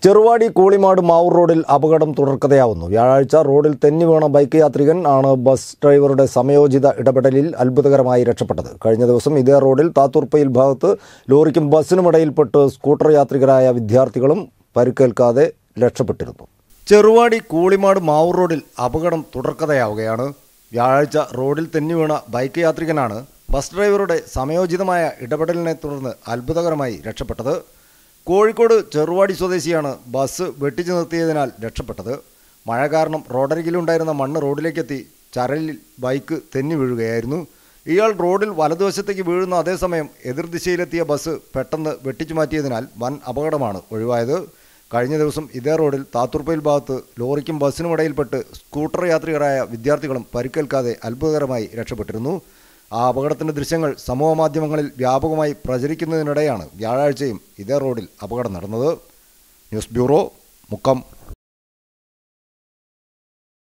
ചെറുവാടി കൂളിമാട് മാവൂർ റോഡിൽ അപകടം തുടർക്കഥയാവുന്നു വ്യാഴാഴ്ച റോഡിൽ തെന്നി വീണ ബൈക്ക് യാത്രികൻ ആണ് ബസ് ഡ്രൈവറുടെ സമയോചിത ഇടപെടലിൽ അത്ഭുതകരമായി രക്ഷപ്പെട്ടത് കഴിഞ്ഞ ദിവസം ഇതേ റോഡിൽ താത്തൂർപ്പയിൽ ഭാഗത്ത് ലോറിക്കും ബസ്സിനുമിടയിൽപ്പെട്ട് സ്കൂട്ടർ യാത്രികരായ വിദ്യാർത്ഥികളും പരുക്കേൽക്കാതെ രക്ഷപ്പെട്ടിരുന്നു ചെറുവാടി കൂളിമാട് മാവൂർ റോഡിൽ അപകടം തുടർക്കഥയാവുകയാണ് വ്യാഴാഴ്ച റോഡിൽ തെന്നി വീണ ബൈക്ക് യാത്രികനാണ് ബസ് ഡ്രൈവറുടെ സമയോചിതമായ ഇടപെടലിനെ തുടർന്ന് അത്ഭുതകരമായി രക്ഷപ്പെട്ടത് കോഴിക്കോട് ചെറുവാടി സ്വദേശിയാണ് ബസ് വെട്ടിച്ചു നിർത്തിയതിനാൽ രക്ഷപ്പെട്ടത് മഴ കാരണം റോഡരികിലുണ്ടായിരുന്ന മണ്ണ് റോഡിലേക്കെത്തി ചരലിൽ ബൈക്ക് തെന്നി വീഴുകയായിരുന്നു ഇയാൾ റോഡിൽ വലതുവശത്തേക്ക് വീഴുന്ന അതേസമയം എതിർദിശയിലെത്തിയ ബസ് പെട്ടെന്ന് വെട്ടിച്ചു മാറ്റിയതിനാൽ വൻ അപകടമാണ് ഒഴിവായത് കഴിഞ്ഞ ദിവസം ഇതേ റോഡിൽ താത്തൂർപ്പയിൽ ഭാഗത്ത് ലോറിക്കും ബസ്സിനുമിടയിൽപ്പെട്ട് സ്കൂട്ടർ യാത്രികരായ വിദ്യാർത്ഥികളും പരിക്കേൽക്കാതെ അത്ഭുതകരമായി രക്ഷപ്പെട്ടിരുന്നു ആ അപകടത്തിൻ്റെ ദൃശ്യങ്ങൾ സമൂഹമാധ്യമങ്ങളിൽ വ്യാപകമായി പ്രചരിക്കുന്നതിനിടെയാണ് വ്യാഴാഴ്ചയും ഇതേ റോഡിൽ അപകടം നടന്നത് ന്യൂസ് ബ്യൂറോ മുക്കം